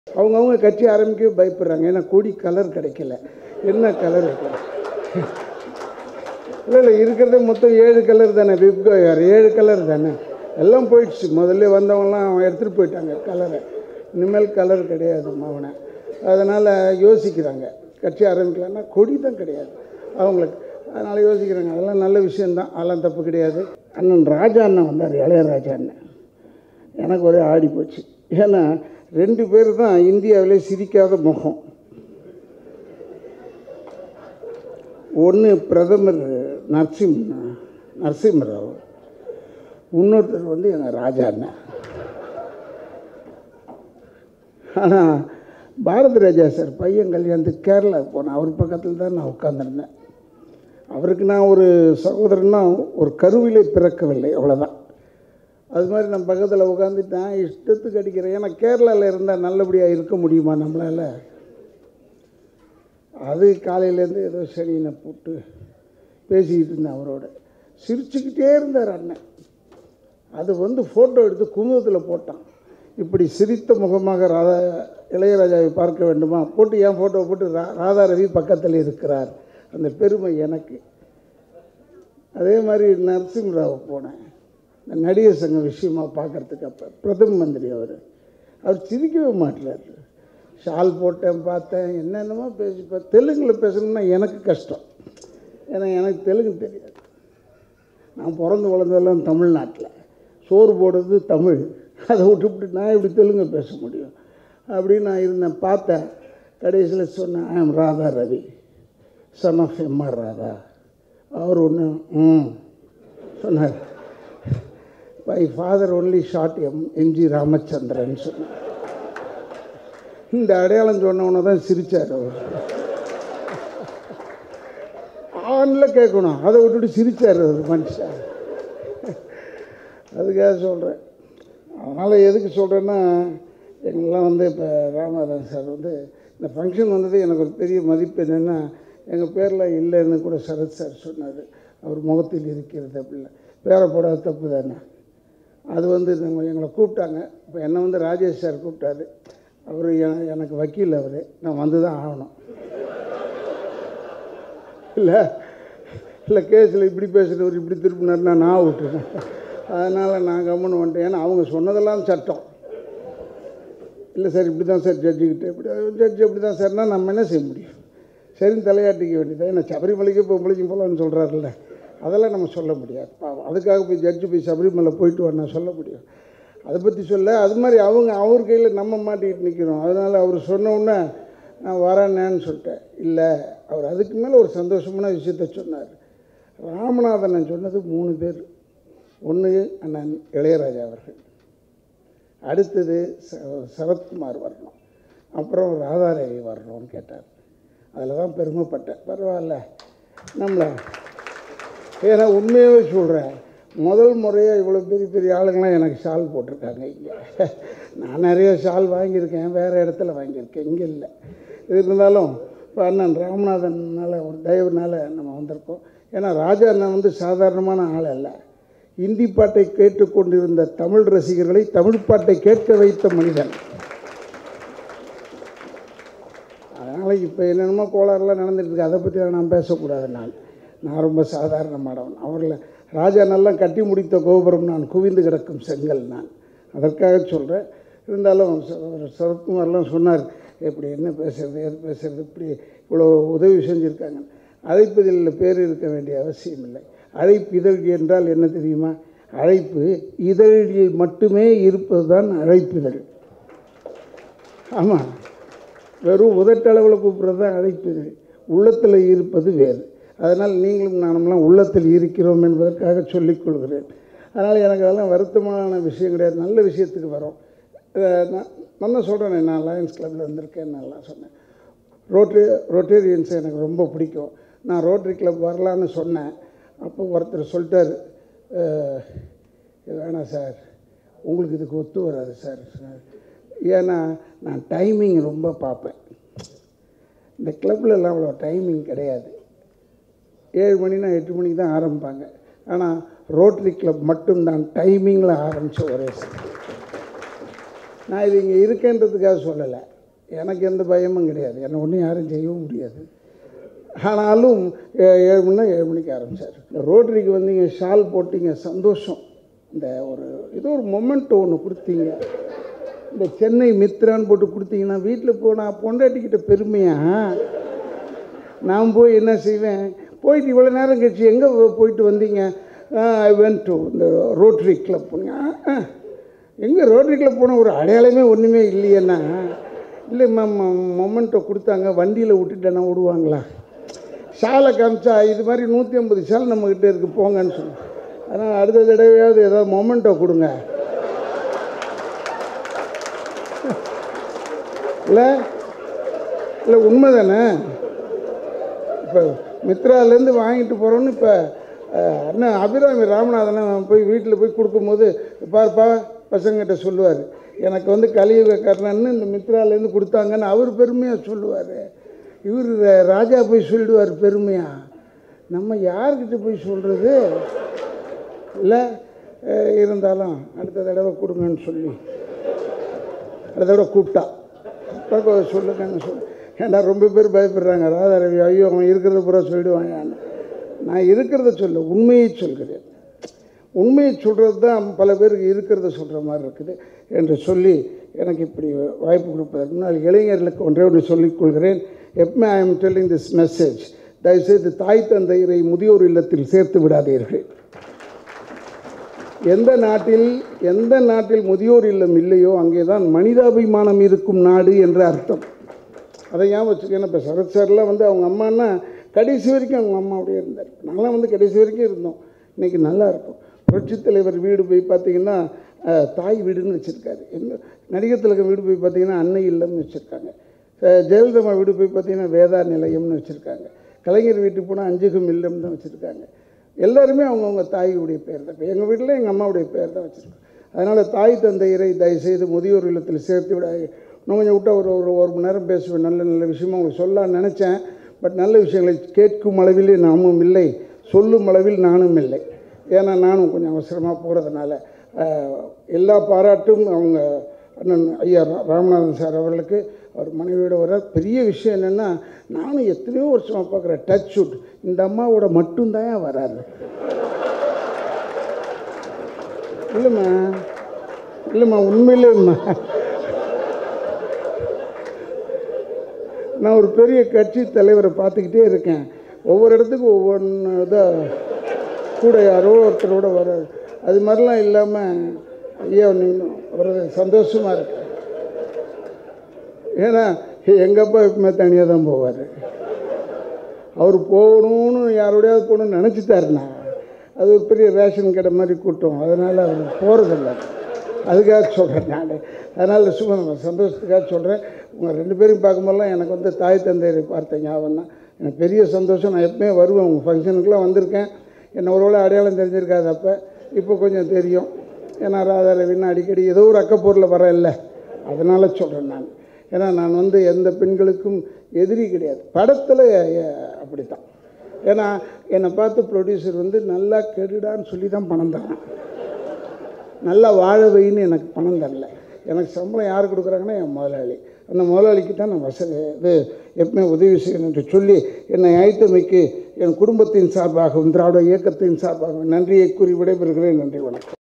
அவங்கவுங்க கட்சி ஆரம்பிக்கவே பயப்படுறாங்க ஏன்னா கொடி கலர் கிடைக்கல என்ன கலர் இல்லை இல்லை இருக்கிறதே மொத்தம் ஏழு கலர் தானே விப்கோயர் ஏழு கலர் தானே எல்லாம் போயிடுச்சு முதல்ல வந்தவங்கலாம் எடுத்துகிட்டு போயிட்டாங்க கலரை இனிமேல் கலர் கிடையாது மவனை அதனால் யோசிக்கிறாங்க கட்சி ஆரம்பிக்கலான்னா கொடி தான் கிடையாது அவங்களுக்கு அதனால் யோசிக்கிறாங்க அதெல்லாம் நல்ல விஷயந்தான் அதெல்லாம் தப்பு கிடையாது அண்ணன் ராஜா அண்ணன் வந்தார் இளையராஜா அண்ணன் எனக்கு ஒரே ஆடி போச்சு ஏன்னா ரெண்டு பேர் தான் இந்தியாவிலே சிரிக்காத முகம் ஒன்று பிரதமர் நரசிம் நரசிம்மராவ் இன்னொருத்தர் வந்து எங்கள் ராஜா அண்ணன் ஆனால் பாரதி ராஜா சார் பையன் கல்யாணத்துக்கு கேரளாவுக்கு போனேன் அவர் பக்கத்தில் தான் நான் உட்காந்துருந்தேன் அவருக்கு நான் ஒரு சகோதரன்னா ஒரு கருவிலே பிறக்கவில்லை அவ்வளோதான் அது மாதிரி நான் பக்கத்தில் உட்காந்துட்டேன் இஷ்டத்துக்கு அடிக்கிறேன் ஏன்னா கேரளாவில் இருந்தால் நல்லபடியாக இருக்க முடியுமா நம்மளால் அது காலையிலேருந்து ஏதோ சனியினை போட்டு பேசிக்கிட்டு இருந்தேன் அவரோட சிரிச்சுக்கிட்டே இருந்தார் அண்ணன் அது வந்து ஃபோட்டோ எடுத்து குமுதத்தில் போட்டான் இப்படி சிரித்த முகமாக ராதா இளையராஜாவை பார்க்க வேண்டுமா போட்டு என் ஃபோட்டோ போட்டு ரா ராதா ரவி பக்கத்தில் இருக்கிறார் அந்த பெருமை எனக்கு அதே மாதிரி நரசிம்மராவ் போனேன் இந்த நடிகர் சங்க விஷயமா பார்க்கறதுக்கு அப்போ பிரதம மந்திரி அவர் அவர் சிரிக்கவே மாட்டார் ஷால் போட்டேன் பார்த்தேன் என்னென்னமோ பேசி இப்போ தெலுங்கில் பேசணும்னா எனக்கு கஷ்டம் ஏன்னா எனக்கு தெலுங்கு தெரியாது நான் பிறந்து வளர்ந்ததெல்லாம் தமிழ்நாட்டில் சோறு போடுறது தமிழ் அதை விட்டுவிட்டு நான் எப்படி தெலுங்கு பேச முடியும் அப்படின்னு நான் இருந்தேன் பார்த்தேன் கடைசியில் சொன்னேன் I am Radha Ravi son of M R Radha அவர் ஒன்று ம் சொன்னார் my father only short M M G Ramachandran சொன்னார் இந்த அடையாளம் சொன்னவனை தான் சிரித்தார் அவர் ஆனில் கேட்கணும் அதை விட்டுட்டு சிரித்தார் அவர் மனுஷன் அதுக்காக சொல்கிறேன் அதனால் எதுக்கு சொல்கிறேன்னா எங்கெல்லாம் வந்து இப்போ ராமநாதன் சார் வந்து இந்த ஃபங்க்ஷன் வந்தது எனக்கு ஒரு பெரிய மதிப்பு என்னென்னா எங்கள் பேரில் இல்லைன்னு கூட சரத் சார் சொன்னார் அவர் முகத்தில் இருக்கிறது அப்படின்னா பேரை போடாத தப்பு தானே அது வந்து நம்ம எங்களை கூப்பிட்டாங்க இப்போ என்னை வந்து ராஜேஷ் சார் கூப்பிட்டாரு அவர் எனக்கு வக்கீல் அவர் நான் வந்து தான் ஆகணும் இல்லை இல்லை கேஸில் இப்படி பேசுகிறவர் இப்படி திருப்பினார்னா நான் விட்டுறேன் அதனால் நான் கம்முன்னு வந்துட்டேன் ஏன்னா அவங்க சொன்னதெல்லாம் சட்டம் இல்லை சார் இப்படி தான் சார் ஜட்ஜுக்கிட்ட இப்படி ஜட்ஜு இப்படி தான் சார்னா நம்ம என்ன செய்ய முடியும் சரின்னு தலையாட்டிக்க வேண்டியது ஏன்னா சபரிமலைக்கு இப்போ பிள்ளைக்கும் போகலான்னு சொல்கிறாருல்ல அதெல்லாம் நம்ம சொல்ல முடியாது பாவம் அதுக்காக போய் ஜட்ஜு போய் சபரிமலை போயிட்டு வர நான் சொல்ல முடியும் அதை பற்றி சொல்ல அது மாதிரி அவங்க அவர் கையில் நம்ம மாட்டிக்கிட்டு நிற்கிறோம் அதனால் அவர் சொன்ன உடனே நான் வரேன்னு சொல்லிட்டேன் இல்லை அவர் அதுக்கு மேலே ஒரு சந்தோஷமான விஷயத்த சொன்னார் ராமநாதன் சொன்னது மூணு பேர் ஒன்று அண்ணன் இளையராஜா அவர்கள் அடுத்தது ச சரத்குமார் வரணும் அப்புறம் ராதாரவி வரணும்னு கேட்டார் அதில் தான் பெருமைப்பட்டேன் பரவாயில்ல நம்மளை ஏன்னா உண்மையாகவே சொல்கிறேன் முதல் முறையாக இவ்வளோ பெரிய பெரிய ஆளுங்களாம் எனக்கு ஷால் போட்டிருக்காங்க இங்கே நான் நிறைய ஷால் வாங்கியிருக்கேன் வேறு இடத்துல வாங்கியிருக்கேன் இங்கே இல்லை இருந்தாலும் இப்போ அண்ணன் ராமநாதனால் ஒரு தயவுனால நம்ம வந்திருக்கோம் ஏன்னா ராஜா அண்ணன் வந்து சாதாரணமான ஆள் அல்ல இந்தி பாட்டை கேட்டுக்கொண்டிருந்த தமிழ் ரசிகர்களை தமிழ் பாட்டை கேட்க வைத்த மனிதன் அதனால் இப்போ என்னென்னமோ கோளாறுலாம் நடந்துட்டு இருக்கு அதை பற்றி நான் பேசக்கூடாது நான் நான் ரொம்ப சாதாரணமானவன் அவரில் ராஜா நல்லா கட்டி முடித்த கோபுரம் நான் குவிந்து கிடக்கும் செங்கல் நான் அதற்காக சொல்கிறேன் இருந்தாலும் ச- சரத்குமார்லாம் சொன்னார் எப்படி என்ன பேசுறது எது பேசுறது இப்படி இவ்வளோ உதவி செஞ்சுருக்காங்க அழைப்பதில் பேர் இருக்க வேண்டிய அவசியம் இல்லை அழைப்பு இதழ் என்றால் என்ன தெரியுமா அழைப்பு இதழில் மட்டுமே இருப்பது தான் அழைப்பிதழ் ஆமாம் வெறும் உதட்டளவில் கூப்பிட்றது தான் அழைப்பிதழ் உள்ளத்தில் இருப்பது வேறு அதனால் நீங்களும் நானும்லாம் உள்ளத்தில் இருக்கிறோம் என்பதற்காக சொல்லிக் கொள்கிறேன் அதனால் எனக்கு அதெல்லாம் வருத்தமான விஷயம் கிடையாது நல்ல விஷயத்துக்கு வரோம் அஹ் நான் நான் தான் சொல்கிறேன் நான் லயன்ஸ் கிளப்பில் வந்திருக்கேன் நல்லா சொன்னேன் ரோட்டரி ரொட்டேரியன்ஸ் எனக்கு ரொம்ப பிடிக்கும் நான் ரோட்டரி கிளப் வரலான்னு சொன்னேன் அப்போ ஒருத்தர் சொல்லிட்டார் "அஹ், இது வேணாம் சார் உங்களுக்கு இதுக்கு ஒத்து வராது சார் சொன்னார். ஏன்னா நான் டைமிங் ரொம்ப பார்ப்பேன் இந்த கிளப்லலாம் அவ்வளோ டைமிங் கிடையாது ஏழு மணினா எட்டு மணிக்கு தான் ஆரம்பிப்பாங்க ஆனால் ரோட்டரி கிளப் மட்டும்தான் டைமிங்கில் ஆரம்பித்த ஒரே சார் நான் இது இங்கே இருக்கேன்றதுக்காக சொல்லலை எனக்கு எந்த பயமும் கிடையாது என்னை ஒன்றும் யாரும் செய்யவும் முடியாது ஆனாலும் ஏ- ஏழு மணினா ஏழு மணிக்கு ஆரம்பித்தார் இந்த ரோட்டரிக்கு வந்தீங்க ஷால் போட்டீங்க சந்தோஷம் இந்த ஒரு ஏதோ ஒரு மொமெண்ட் ஒன்று கொடுத்தீங்க இந்த சென்னை மித்ரான்னு போட்டு கொடுத்தீங்கன்னா வீட்டில் போனால் பொண்டாட்டிக்கிட்ட பெருமையாக நான் போய் என்ன செய்வேன் போயிட்டு இவ்வளோ நேரம் கழிச்சு எங்கே போயிட்டு வந்தீங்க ஐ வென்ட் டு இந்த ரோட்டரி கிளப் போனீங்க எங்கே ரோட்டரி கிளப் போன ஒரு அடையாளமே ஒன்றுமே இல்லையேன்னா இல்லை மேம் மொமெண்ட்டோ கொடுத்தாங்க வண்டியில் விட்டுட்டேன்னா விடுவாங்களா ஷாலை காமிச்சா இது மாதிரி நூற்றி ஐம்பது ஷால் நம்மக்கிட்ட இருக்குது போங்கன்னு சொல்லி அதனால் அடுத்த தடவையாவது ஏதாவது மொமெண்ட்டோ கொடுங்க இல்லை இல்லை உண்மை தானே இப்போ மித்ராலேருந்து வாங்கிட்டு போகிறோன்னு இப்போ அண்ணன் அபிராமி ராமநாதனை போய் வீட்டில் போய் கொடுக்கும்போது பாருப்பா பசங்கிட்ட சொல்லுவார் எனக்கு வந்து கலியுக கர்ணன்னு இந்த மித்ராலேருந்து கொடுத்தாங்கன்னு அவர் பெருமையாக சொல்லுவார் இவர் ராஜா போய் சொல்லிடுவார் பெருமையாக நம்ம யார்கிட்ட போய் சொல்கிறது இல்லை அஹ், இருந்தாலும் அடுத்த தடவை கொடுங்கன்னு சொல்லி அடுத்த தடவை கூப்பிட்டா கூப்பிட்டா சொல்லுங்கன்னு சொல்லு ஏன்டா ரொம்ப பேர் பயப்படுறாங்க ராதாரவி ஐயோ அவன் இருக்கிறத பூரா சொல்லிடுவான் நான் இருக்கிறத சொல்ல உண்மையை சொல்கிறேன் உண்மையை சொல்கிறது தான் பல பேருக்கு இருக்கிறத சொல்கிற மாதிரி இருக்குது என்று சொல்லி எனக்கு இப்படி வாய்ப்பு கொடுப்பதற்கு முன்னால் இளைஞர்களுக்கு ஒன்றே ஒன்று சொல்லிக் கொள்கிறேன் எப்பவுமே I am telling this message தயவுசெய்து தாய் தந்தையரை முதியோர் இல்லத்தில் சேர்த்து விடாதீர்கள் எந்த நாட்டில் எந்த நாட்டில் முதியோர் இல்லம் இல்லையோ அங்கே தான் மனிதாபிமானம் இருக்கும் நாடு என்று அர்த்தம் அதை ஏன் வச்சுக்கணும் இப்போ சரத் சார்லாம் வந்து அவங்க அம்மானா கடைசி வரைக்கும் அவங்க அம்மா அப்படியே இருந்தார் நாங்களாம் வந்து கடைசி வரைக்கும் இருந்தோம் இன்றைக்கி நல்லா இருக்கும் புரட்சித் தலைவர் வீடு போய் பார்த்தீங்கன்னா அஹ், தாய் வீடுன்னு வச்சுருக்காரு எங்க நடிகர் திலகம் வீடு போய் பார்த்தீங்கன்னா அன்னை இல்லம்னு வச்சுருக்காங்க ஜெயலலிதா வீடு போய் பார்த்தீங்கன்னா வேதா நிலையம்னு வச்சுருக்காங்க கலைஞர் வீட்டுக்கு போனால் அஞ்சுகம் இல்லம்னு தான் வச்சுருக்காங்க எல்லாருமே அவங்கவுங்க தாயுடைய பேர் தான் இப்போ எங்கள் வீட்டில் எங்கள் அம்மாவுடைய பேர் தான் வச்சுருக்கோம் அதனால் தாய் தந்தையரை தயவுசெய்து முதியோர் இல்லத்தில் சேர்த்து விட இன்னும் கொஞ்சம் விட்டால் ஒரு ஒரு ஒரு மணி நேரம் பேசுவேன் நல்ல நல்ல விஷயமா உங்களுக்கு சொல்லலாம்னு நினச்சேன் பட் நல்ல விஷயங்களை கேட்கும் அளவில் நாமும் இல்லை சொல்லும் அளவில் நானும் இல்லை ஏன்னா நானும் கொஞ்சம் அவசரமாக போகிறதுனால எல்லா பாராட்டும் அவங்க அண்ணன் ஐயா ரா- ராமநாதன் சார் அவர்களுக்கு அவர் மனைவியோட வர பெரிய விஷயம் என்னென்னா நானும் எத்தனையோ வருஷமாக பார்க்குறேன் டச் ஷூட் இந்த அம்மாவோட மட்டும்தான் வராரு இல்லைம்மா இல்லைம்மா உண்மையிலேம்மா நான் ஒரு பெரிய கட்சி தலைவரை பார்த்துக்கிட்டே இருக்கேன் ஒவ்வொரு இடத்துக்கும் ஒவ்வொன்று இதாக கூட யாரோ ஒருத்தரோட வர அது மாதிரிலாம் இல்லாமல் ஐயா நீங்கள் வர்றது சந்தோஷமாக இருக்கு ஏன்னா எங்கள் அப்பா எப்பவுமே தனியாக தான் போவார் அவர் போகணும்னு யாரோடையாவது போகணும்னு நினச்சிட்டாருண்ணா அது ஒரு பெரிய ரேஷன் கடை மாதிரி கூட்டம் அதனால் அவர் போகிறதில்ல அதுக்காக சொல்கிறேன் நான் அதனால் சும்மா நம்ம சந்தோஷத்துக்காக சொல்கிறேன் உங்கள் ரெண்டு பேரும் பார்க்கும்போதெல்லாம் எனக்கு வந்து தாய் தந்தையரை பார்த்த ஞாபகம் தான் எனக்கு பெரிய சந்தோஷம் நான் எப்பவுமே வருவேன் உங்கள் ஃபங்க்ஷனுக்குலாம் வந்திருக்கேன் என்ன ஒரு வேளை அடையாளம் தெரிஞ்சிருக்காது அப்போ இப்போ கொஞ்சம் தெரியும் ஏன்னா ராதா ரவின்னு அடிக்கடி ஏதோ ஒரு அக்கப்பூரில் வர இல்லை அதனால் சொல்கிறேன் நான் ஏன்னா நான் வந்து எந்த பெண்களுக்கும் எதிரி கிடையாது படத்தில் அப்படித்தான் ஏன்னா என்னை பார்த்து ப்ரொடியூசர் வந்து நல்லா கெடுடான்னு சொல்லி தான் பணம் தரான் நல்லா வாழ வைன்னு எனக்கு பணம் தரல எனக்கு சம்பளம் யார் கொடுக்குறாங்கன்னா என் முதலாளி அந்த முதலாளிக்கு தான் நான் வசதி இது எப்பவுமே உதவி செய்யணும் என்று சொல்லி என்னை அழைத்தமைக்கு என் குடும்பத்தின் சார்பாகவும் திராவிட இயக்கத்தின் சார்பாகவும் நன்றியை கூறி விடைபெறுகிறேன் நன்றி வணக்கம்